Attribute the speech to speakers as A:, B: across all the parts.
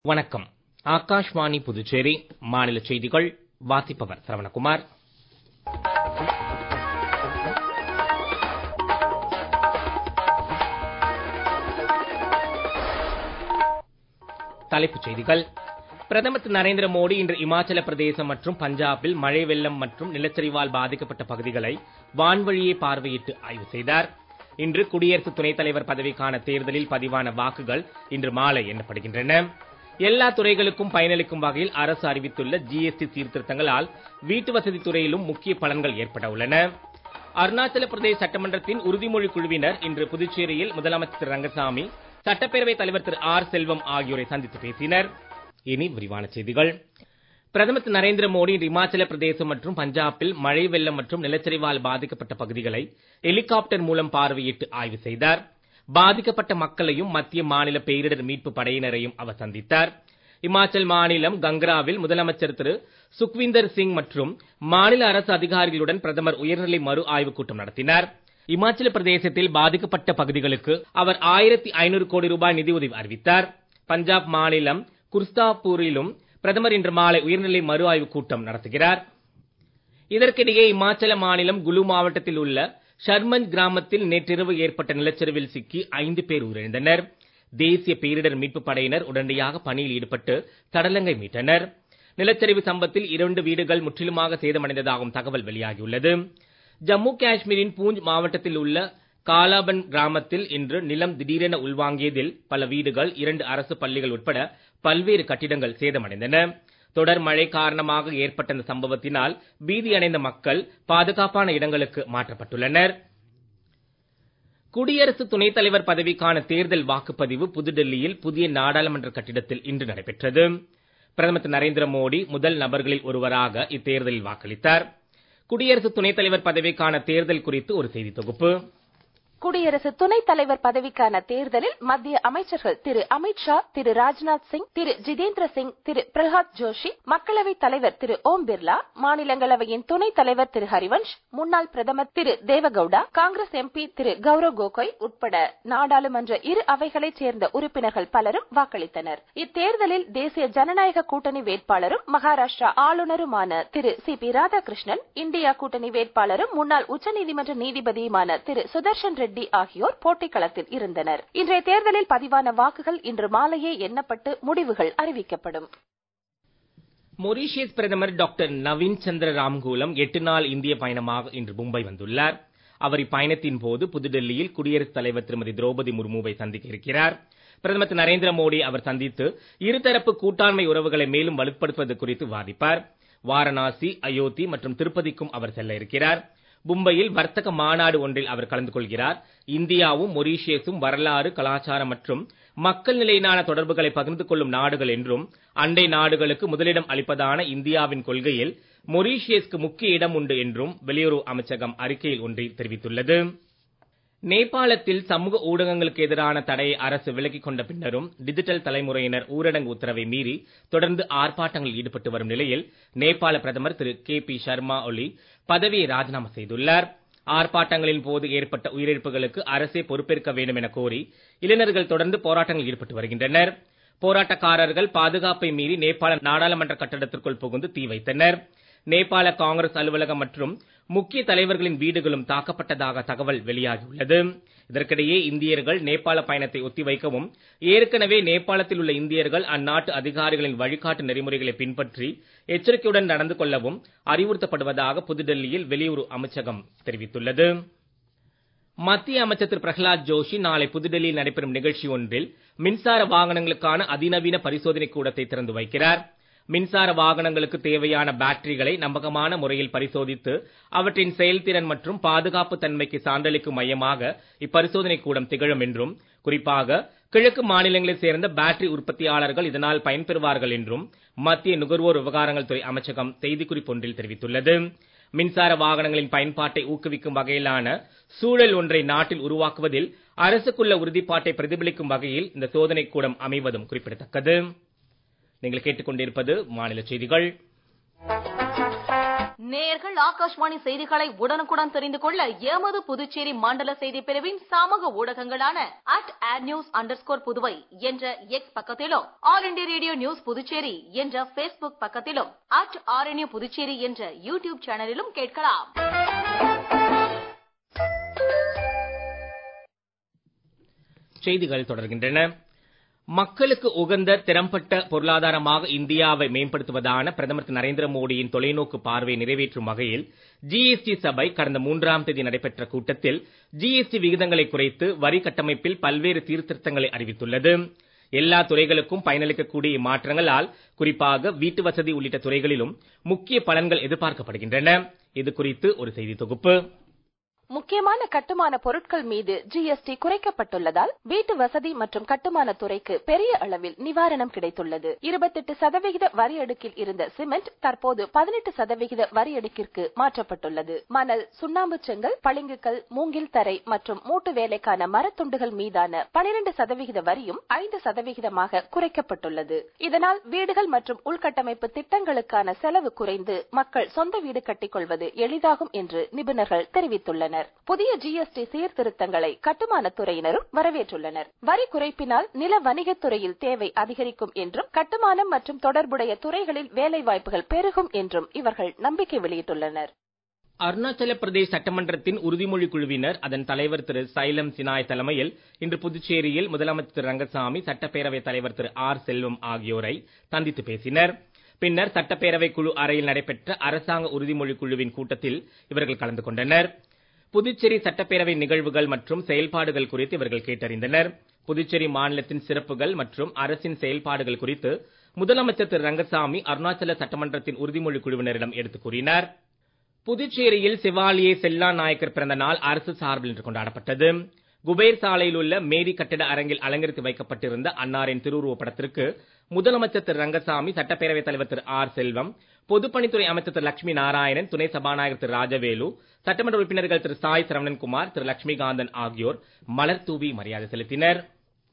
A: வணக்கம் ஆகாஷ்வாணி புதுச்சேரி மாநில செய்திகள் வாசிப்பவர் சரவணகுமார் தலைப்புச் செய்திகள் பிரதமர் திரு நரேந்திர மோடி இன்று இமாச்சல பிரதேசம் மற்றும் பஞ்சாபில் மழை வெள்ளம் மற்றும் நிலச்சரிவால் பாதிக்கப்பட்ட பகுதிகளை வான்வழியே பார்வையிட்டு ஆய்வு செய்தார் இன்று குடியரசு துணைத் தலைவர் பதவிக்கான தேர்தலில் பதிவான வாக்குகள் இன்று மாலை எண்ணப்படுகின்றன எல்லா துறைகளுக்கும் பயனளிக்கும் வகையில் அரசு அறிவித்துள்ள ஜிஎஸ்டி சீர்திருத்தங்களால் வீட்டு வசதி துறையிலும் முக்கிய பலன்கள் ஏற்பட உள்ளன அருணாச்சல பிரதேச சட்டமன்றத்தின் உறுதிமொழி குழுவினர் இன்று புதுச்சேரியில் முதலமைச்சர் திரு ரங்கசாமி சட்டப்பேரவைத் தலைவர் திரு ஆர் செல்வம் ஆகியோரை சந்தித்து பேசினர் இனி விரிவான செய்திகள் பிரதமர் திரு நரேந்திர மோடி இன்று இமாச்சல பிரதேசம் மற்றும் பஞ்சாபில் மழை வெள்ளம் மற்றும் நிலச்சரிவால் பாதிக்கப்பட்ட பகுதிகளை ஹெலிகாப்டர் மூலம் பார்வையிட்டு ஆய்வு செய்தார் பாதிக்கப்பட்ட மக்களையும் மத்திய மாநில பேரிடர் மீட்பு படையினரையும் அவர் சந்தித்தார் இமாச்சல் மாநிலம் கங்ராவில் முதலமைச்சர் திரு சுக்விந்தர் சிங் மற்றும் மாநில அரசு அதிகாரிகளுடன் பிரதமர் உயர்நிலை மறு ஆய்வுக் கூட்டம் நடத்தினார் இமாச்சல பிரதேசத்தில் பாதிக்கப்பட்ட பகுதிகளுக்கு அவர் ஆயிரத்தி ஐநூறு கோடி ரூபாய் நிதியுதவி அறிவித்தார் பஞ்சாப் மாநிலம் குர்ஸ்தாபூரிலும் பிரதமர் இன்று மாலை உயர்நிலை மறு ஆய்வுக் கூட்டம் நடத்துகிறார் இதற்கிடையே இமாச்சல மாநிலம் குலு மாவட்டத்தில் உள்ள ஷர்மஞ்ச் கிராமத்தில் நேற்றிரவு ஏற்பட்ட நிலச்சரிவில் சிக்கி ஐந்து பேர் உயிரிழந்தனர் தேசிய பேரிடர் மீட்புப் படையினர் உடனடியாக பணியில் ஈடுபட்டு சடலங்கை மீட்டனர் நிலச்சரிவு சம்பவத்தில் இரண்டு வீடுகள் முற்றிலுமாக சேதமடைந்ததாகவும் தகவல் வெளியாகியுள்ளது ஜம்மு காஷ்மீரின் பூஞ்ச் மாவட்டத்தில் உள்ள காலாபன் கிராமத்தில் இன்று நிலம் திடீரென உள்வாங்கியதில் பல வீடுகள் இரண்டு அரசு பள்ளிகள் உட்பட பல்வேறு கட்டிடங்கள் சேதமடைந்தன தொடர் மழை காரணமாக ஏற்பட்ட இந்த சம்பவத்தினால் பீதியடைந்த மக்கள் பாதுகாப்பான இடங்களுக்கு மாற்றப்பட்டுள்ளனர் குடியரசு துணைத் தலைவர் பதவிக்கான தேர்தல் வாக்குப்பதிவு புதுடெல்லியில் புதிய நாடாளுமன்ற கட்டிடத்தில் இன்று நடைபெற்றது பிரதமர் திரு நரேந்திர மோடி முதல் நபர்களில் ஒருவராக இத்தேர்தலில் வாக்களித்தார் குடியரசு துணைத் தலைவர் பதவிக்கான தேர்தல் குறித்து ஒரு செய்தி தொகுப்பு
B: குடியரசு துணைத் தலைவர் பதவிக்கான தேர்தலில் மத்திய அமைச்சர்கள் திரு அமித் ஷா திரு ராஜ்நாத் சிங் திரு ஜிதேந்திர சிங் திரு பிரஹாத் ஜோஷி மக்களவைத் தலைவர் திரு ஓம் பிர்லா மாநிலங்களவையின் துணைத் தலைவர் திரு ஹரிவன்ஷ் முன்னாள் பிரதமர் திரு தேவகவுடா காங்கிரஸ் எம்பி திரு கௌரவ் கோகோய் உட்பட நாடாளுமன்ற இரு அவைகளைச் சேர்ந்த உறுப்பினர்கள் பலரும் வாக்களித்தனர் இத்தேர்தலில் தேசிய ஜனநாயக கூட்டணி வேட்பாளரும் மகாராஷ்டிரா ஆளுநருமான திரு சி பி ராதாகிருஷ்ணன் இந்தியா கூட்டணி வேட்பாளரும் முன்னாள் உச்சநீதிமன்ற நீதிபதியுமான திரு சுதர்ஷன் ரெட்டி ரெட்டி ஆகியோர் போட்டிக்களத்தில் இருந்தனர் இன்றைய தேர்தலில் பதிவான வாக்குகள் இன்று மாலையே எண்ணப்பட்டு முடிவுகள் அறிவிக்கப்படும்
A: மொரீஷியஸ் பிரதமர் டாக்டர் நவீன் சந்திர ராம்கூலம் எட்டு நாள் இந்திய பயணமாக இன்று மும்பை வந்துள்ளார் அவர் இப்பயணத்தின் போது புதுடெல்லியில் குடியரசுத் தலைவர் திருமதி திரௌபதி முர்முவை சந்திக்க இருக்கிறார் பிரதமர் திரு நரேந்திர மோடி அவர் சந்தித்து இருதரப்பு கூட்டாண்மை உறவுகளை மேலும் வலுப்படுத்துவது குறித்து வாதிப்பார் வாரணாசி அயோத்தி மற்றும் திருப்பதிக்கும் அவர் செல்ல இருக்கிறார் மும்பையில் வர்த்தக மாநாடு ஒன்றில் அவர் கலந்து கொள்கிறார் இந்தியாவும் மொரீஷியஸும் வரலாறு கலாச்சாரம் மற்றும் மக்கள் நிலையிலான தொடர்புகளை பகிர்ந்து கொள்ளும் நாடுகள் என்றும் அண்டை நாடுகளுக்கு முதலிடம் அளிப்பதான இந்தியாவின் கொள்கையில் மொரீஷியஸ்க்கு முக்கிய இடம் உண்டு என்றும் வெளியுறவு அமைச்சகம் அறிக்கையில் ஒன்றில் தெரிவித்துள்ளது நேபாளத்தில் சமூக ஊடகங்களுக்கு எதிரான தடையை அரசு விலக்கிக் கொண்ட பின்னரும் டிஜிட்டல் தலைமுறையினர் ஊரடங்கு உத்தரவை மீறி தொடர்ந்து ஆர்ப்பாட்டங்களில் ஈடுபட்டு வரும் நிலையில் நேபாள பிரதமர் திரு கே பி சர்மா ஒலி பதவியை ராஜினாமா செய்துள்ளார் ஆர்ப்பாட்டங்களின் போது ஏற்பட்ட உயிரிழப்புகளுக்கு அரசே பொறுப்பேற்க வேண்டும் என கோரி இளைஞர்கள் தொடர்ந்து போராட்டங்களில் ஈடுபட்டு வருகின்றனர் போராட்டக்காரர்கள் பாதுகாப்பை மீறி நேபாள நாடாளுமன்ற கட்டடத்திற்குள் புகுந்து தீ வைத்தனர் நேபாள காங்கிரஸ் அலுவலகம் மற்றும் முக்கிய தலைவர்களின் வீடுகளும் தாக்கப்பட்டதாக தகவல் வெளியாகியுள்ளது இதற்கிடையே இந்தியர்கள் நேபாள பயணத்தை ஒத்திவைக்கவும் ஏற்கனவே நேபாளத்தில் உள்ள இந்தியர்கள் அந்நாட்டு அதிகாரிகளின் வழிகாட்டு நெறிமுறைகளை பின்பற்றி எச்சரிக்கையுடன் நடந்து கொள்ளவும் அறிவுறுத்தப்படுவதாக புதுடெல்லியில் வெளியுறவு அமைச்சகம் தெரிவித்துள்ளது மத்திய அமைச்சர் திரு பிரகலாத் ஜோஷி நாளை புதுடெல்லியில் நடைபெறும் நிகழ்ச்சி ஒன்றில் மின்சார வாகனங்களுக்கான அதிநவீன பரிசோதனை கூடத்தை திறந்து வைக்கிறார் மின்சார வாகனங்களுக்கு தேவையான பேட்டரிகளை நம்பகமான முறையில் பரிசோதித்து அவற்றின் செயல்திறன் மற்றும் பாதுகாப்பு தன்மைக்கு சான்றளிக்கும் மையமாக இப்பரிசோதனை கூடம் திகழும் என்றும் குறிப்பாக கிழக்கு மாநிலங்களைச் சேர்ந்த பேட்டரி உற்பத்தியாளர்கள் இதனால் பயன்பெறுவார்கள் என்றும் மத்திய நுகர்வோர் விவகாரங்கள் துறை அமைச்சகம் செய்திக்குறிப்பு ஒன்றில் தெரிவித்துள்ளது மின்சார வாகனங்களின் பயன்பாட்டை ஊக்குவிக்கும் வகையிலான சூழல் ஒன்றை நாட்டில் உருவாக்குவதில் அரசுக்குள்ள உறுதிப்பாட்டை பிரதிபலிக்கும் வகையில் இந்த சோதனை கூடம் அமைவதும் குறிப்பிடத்தக்கது நீங்கள் கேட்டுக்கொண்டிருப்பது மாநில செய்திகள்
C: நேயர்கள் ஆகாஷ்வாணி செய்திகளை உடனுக்குடன் தெரிந்து கொள்ள எமது புதுச்சேரி மண்டல செய்தி பிரிவின் சமூக ஊடகங்களான at at news underscore Puduvai என்ற எக்ஸ் பக்கத்திலும் all India radio news Puducherry என்ற பேஸ்புக் பக்கத்திலும் அட் ஆர்என்யூ புதுச்சேரி என்ற யூடியூப் சேனலிலும் கேட்கலாம்
A: செய்திகள் தொடர்கின்றன மக்களுக்கு உகந்த திறம்பட்ட பொருளாதாரமாக இந்தியாவை மேம்படுத்துவதான பிரதமர் திரு நரேந்திர மோடியின் தொலைநோக்கு பார்வை நிறைவேற்றும் வகையில் ஜிஎஸ்டி சபை கடந்த மூன்றாம் தேதி நடைபெற்ற கூட்டத்தில் ஜிஎஸ்டி விகிதங்களை குறைத்து வரி கட்டமைப்பில் பல்வேறு சீர்திருத்தங்களை அறிவித்துள்ளது எல்லா துறைகளுக்கும் பயனளிக்கக்கூடிய இம்மாற்றங்களால் குறிப்பாக வீட்டு வசதி உள்ளிட்ட துறைகளிலும் முக்கிய பலன்கள் எதிர்பார்க்கப்படுகின்றன இது குறித்து ஒரு செய்தி தொகுப்பு
B: முக்கியமான கட்டுமான பொருட்கள் மீது ஜிஎஸ்டி குறைக்கப்பட்டுள்ளதால் வீட்டு வசதி மற்றும் கட்டுமான துறைக்கு பெரிய அளவில் நிவாரணம் கிடைத்துள்ளது இருபத்தெட்டு சதவிகித வரி அடுக்கில் இருந்த சிமெண்ட் தற்போது பதினெட்டு சதவிகித வரி அடுக்கிற்கு மாற்றப்பட்டுள்ளது மணல் சுண்ணாம்பு செங்கல் பளிங்குக்கல் மூங்கில் தரை மற்றும் மூட்டு வேலைக்கான மரத்துண்டுகள் மீதான பனிரெண்டு சதவிகித வரியும் ஐந்து சதவிகிதமாக குறைக்கப்பட்டுள்ளது இதனால் வீடுகள் மற்றும் உள்கட்டமைப்பு திட்டங்களுக்கான செலவு குறைந்து மக்கள் சொந்த வீடு கட்டிக்கொள்வது எளிதாகும் என்று நிபுணர்கள் தெரிவித்துள்ளனர் புதிய ஜிஎஸ்டி சீர்திருத்தங்களை கட்டுமானத் துறையினரும் வரவேற்றுள்ளனர் வரி குறைப்பினால் நில வணிகத் துறையில் தேவை அதிகரிக்கும் என்றும் கட்டுமானம் மற்றும் தொடர்புடைய துறைகளில் வேலைவாய்ப்புகள் பெருகும் என்றும் இவர்கள் நம்பிக்கை வெளியிட்டுள்ளனர்
A: அருணாச்சல பிரதேஷ் சட்டமன்றத்தின் உறுதிமொழி குழுவினர் அதன் தலைவர் திரு சைலம் சினாய் தலைமையில் இன்று புதுச்சேரியில் முதலமைச்சர் திரு ரங்கசாமி சட்டப்பேரவைத் தலைவர் திரு ஆர் செல்வம் ஆகியோரை சந்தித்து பேசினர் பின்னர் சட்டப்பேரவை குழு அறையில் நடைபெற்ற அரசாங்க உறுதிமொழி குழுவின் கூட்டத்தில் இவர்கள் கலந்து கொண்டனர் புதுச்சேரி சட்டப்பேரவை நிகழ்வுகள் மற்றும் செயல்பாடுகள் குறித்து இவர்கள் கேட்டறிந்தனர் புதுச்சேரி மாநிலத்தின் சிறப்புகள் மற்றும் அரசின் செயல்பாடுகள் குறித்து முதலமைச்சர் திரு ரங்கசாமி அருணாச்சல சட்டமன்றத்தின் உறுதிமொழி குழுவினரிடம் எடுத்துக் கூறினார் புதுச்சேரியில் சிவாலியே செல்லா நாயக்கர் பிறந்த நாள் அரசு சார்பில் இன்று கொண்டாடப்பட்டது குபேர் சாலையில் உள்ள மேரி கட்டிட அரங்கில் அலங்கரித்து வைக்கப்பட்டிருந்த அன்னாரின் திருவுருவப் படத்திற்கு முதலமைச்சர் திரு ரங்கசாமி சட்டப்பேரவைத் தலைவர் திரு ஆர் செல்வம் பொதுப்பணித்துறை அமைச்சர் திரு லட்சுமி நாராயணன் துணை சபாநாயகர் திரு ராஜவேலு சட்டமன்ற உறுப்பினர்கள் திரு சாய் சரவணன்குமார் திரு லட்சுமிகாந்தன் ஆகியோர் மலர் தூவி மரியாதை செலுத்தினர்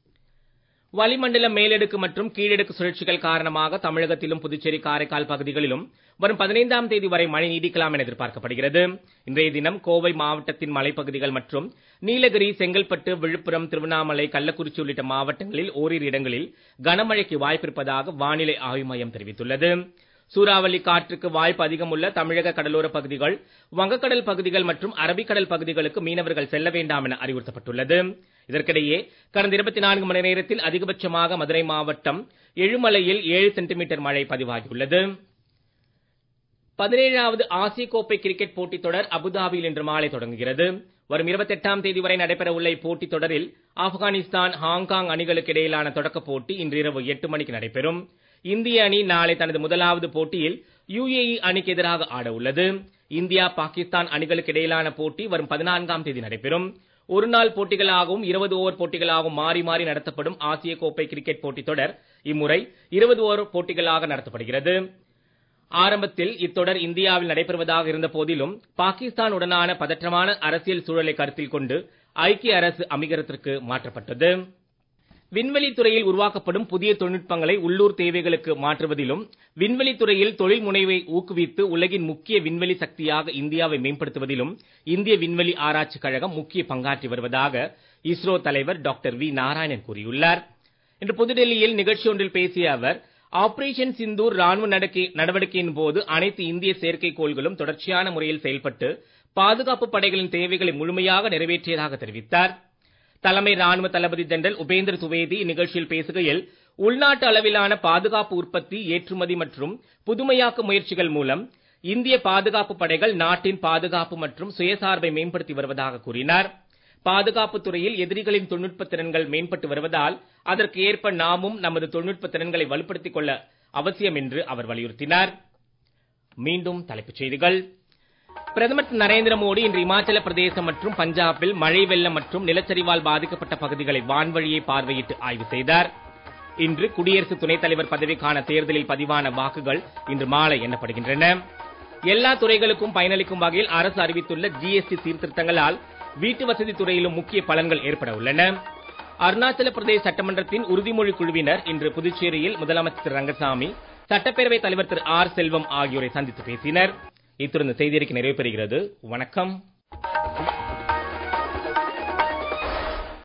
A: வளிமண்டல மேலடுக்கு மற்றும் கீழடுக்கு சுழற்சிகள் காரணமாக தமிழகத்திலும் புதுச்சேரி காரைக்கால் பகுதிகளிலும் வரும் பதினைந்தாம் தேதி வரை மழை நீடிக்கலாம் என எதிர்பார்க்கப்படுகிறது இன்றைய தினம் கோவை மாவட்டத்தின் மலைப்பகுதிகள் மற்றும் நீலகிரி செங்கல்பட்டு விழுப்புரம் திருவண்ணாமலை கள்ளக்குறிச்சி உள்ளிட்ட மாவட்டங்களில் ஓரிரு இடங்களில் கனமழைக்கு வாய்ப்பிருப்பதாக வானிலை ஆய்வு மையம் தெரிவித்துள்ளது சூறாவளி காற்றுக்கு வாய்ப்பு அதிகம் உள்ள தமிழக கடலோர பகுதிகள் வங்கக்கடல் பகுதிகள் மற்றும் அரபிக்கடல் பகுதிகளுக்கு மீனவர்கள் செல்ல வேண்டாம் என அறிவுறுத்தப்பட்டுள்ளது இதற்கிடையே கடந்த இருபத்தி நான்கு மணி நேரத்தில் அதிகபட்சமாக மதுரை மாவட்டம் எழுமலையில் ஏழு சென்டிமீட்டர் மழை பதிவாகியுள்ளது பதினேழாவது ஆசிய கோப்பை கிரிக்கெட் போட்டித் தொடர் அபுதாபியில் இன்று மாலை தொடங்குகிறது வரும் இருபத்தெட்டாம் தேதி வரை நடைபெறவுள்ள இப்போட்டித் தொடரில் ஆப்கானிஸ்தான் ஹாங்காங் அணிகளுக்கு இடையிலான தொடக்கப் போட்டி இன்று இரவு எட்டு மணிக்கு நடைபெறும் இந்திய அணி நாளை தனது முதலாவது போட்டியில் யுஏஇ அணிக்கு எதிராக ஆட உள்ளது இந்தியா பாகிஸ்தான் அணிகளுக்கு இடையிலான போட்டி வரும் பதினான்காம் தேதி நடைபெறும் ஒருநாள் போட்டிகளாகவும் இருபது ஓவர் போட்டிகளாகவும் மாறி மாறி நடத்தப்படும் ஆசிய கோப்பை கிரிக்கெட் போட்டித் தொடர் இம்முறை இருபது ஓவர் போட்டிகளாக நடத்தப்படுகிறது ஆரம்பத்தில் இத்தொடர் இந்தியாவில் நடைபெறுவதாக இருந்த போதிலும் பாகிஸ்தான் உடனான பதற்றமான அரசியல் சூழலை கருத்தில் கொண்டு ஐக்கிய அரசு அமீரகத்திற்கு மாற்றப்பட்டது விண்வெளி துறையில் உருவாக்கப்படும் புதிய தொழில்நுட்பங்களை உள்ளூர் தேவைகளுக்கு மாற்றுவதிலும் விண்வெளி துறையில் தொழில் முனைவை ஊக்குவித்து உலகின் முக்கிய விண்வெளி சக்தியாக இந்தியாவை மேம்படுத்துவதிலும் இந்திய விண்வெளி ஆராய்ச்சிக் கழகம் முக்கிய பங்காற்றி வருவதாக இஸ்ரோ தலைவர் டாக்டர் வி நாராயணன் கூறியுள்ளார் இன்று புதுடெல்லியில் நிகழ்ச்சி ஒன்றில் பேசிய அவர் ஆபரேஷன் சிந்தூர் ராணுவ நடவடிக்கையின் போது அனைத்து இந்திய செயற்கைக்கோள்களும் தொடர்ச்சியான முறையில் செயல்பட்டு பாதுகாப்பு படைகளின் தேவைகளை முழுமையாக நிறைவேற்றியதாக தெரிவித்தார் தலைமை ராணுவ தளபதி ஜெனரல் உபேந்திர துவேதி இந்நிகழ்ச்சியில் பேசுகையில் உள்நாட்டு அளவிலான பாதுகாப்பு உற்பத்தி ஏற்றுமதி மற்றும் புதுமையாக்க முயற்சிகள் மூலம் இந்திய பாதுகாப்பு படைகள் நாட்டின் பாதுகாப்பு மற்றும் சுயசார்பை மேம்படுத்தி வருவதாக கூறினார் பாதுகாப்பு துறையில் எதிரிகளின் தொழில்நுட்ப திறன்கள் மேம்பட்டு வருவதால் அதற்கு ஏற்ப நாமும் நமது தொழில்நுட்ப திறன்களை வலுப்படுத்திக் கொள்ள அவசியம் என்று அவர் வலியுறுத்தினார் மீண்டும் தலைப்புச் செய்திகள் பிரதமர் திரு நரேந்திர மோடி இன்று இமாச்சல பிரதேசம் மற்றும் பஞ்சாபில் மழை வெள்ளம் மற்றும் நிலச்சரிவால் பாதிக்கப்பட்ட பகுதிகளை வான்வழியே பார்வையிட்டு ஆய்வு செய்தார் இன்று குடியரசு துணைத் தலைவர் பதவிக்கான தேர்தலில் பதிவான வாக்குகள் இன்று மாலை எண்ணப்படுகின்றன எல்லா துறைகளுக்கும் பயனளிக்கும் வகையில் அரசு அறிவித்துள்ள ஜிஎஸ்டி சீர்திருத்தங்களால் வீட்டு வசதி துறையிலும் முக்கிய பலன்கள் ஏற்பட உள்ளன அருணாச்சல பிரதேச சட்டமன்றத்தின் உறுதிமொழி குழுவினர் இன்று புதுச்சேரியில் முதலமைச்சர் திரு ரங்கசாமி சட்டப்பேரவைத் தலைவர் திரு ஆர் செல்வம் ஆகியோரை சந்தித்து பேசினர் இத்துடன் இந்த செய்தியறிக்கை நிறைவு பெறுகிறது வணக்கம்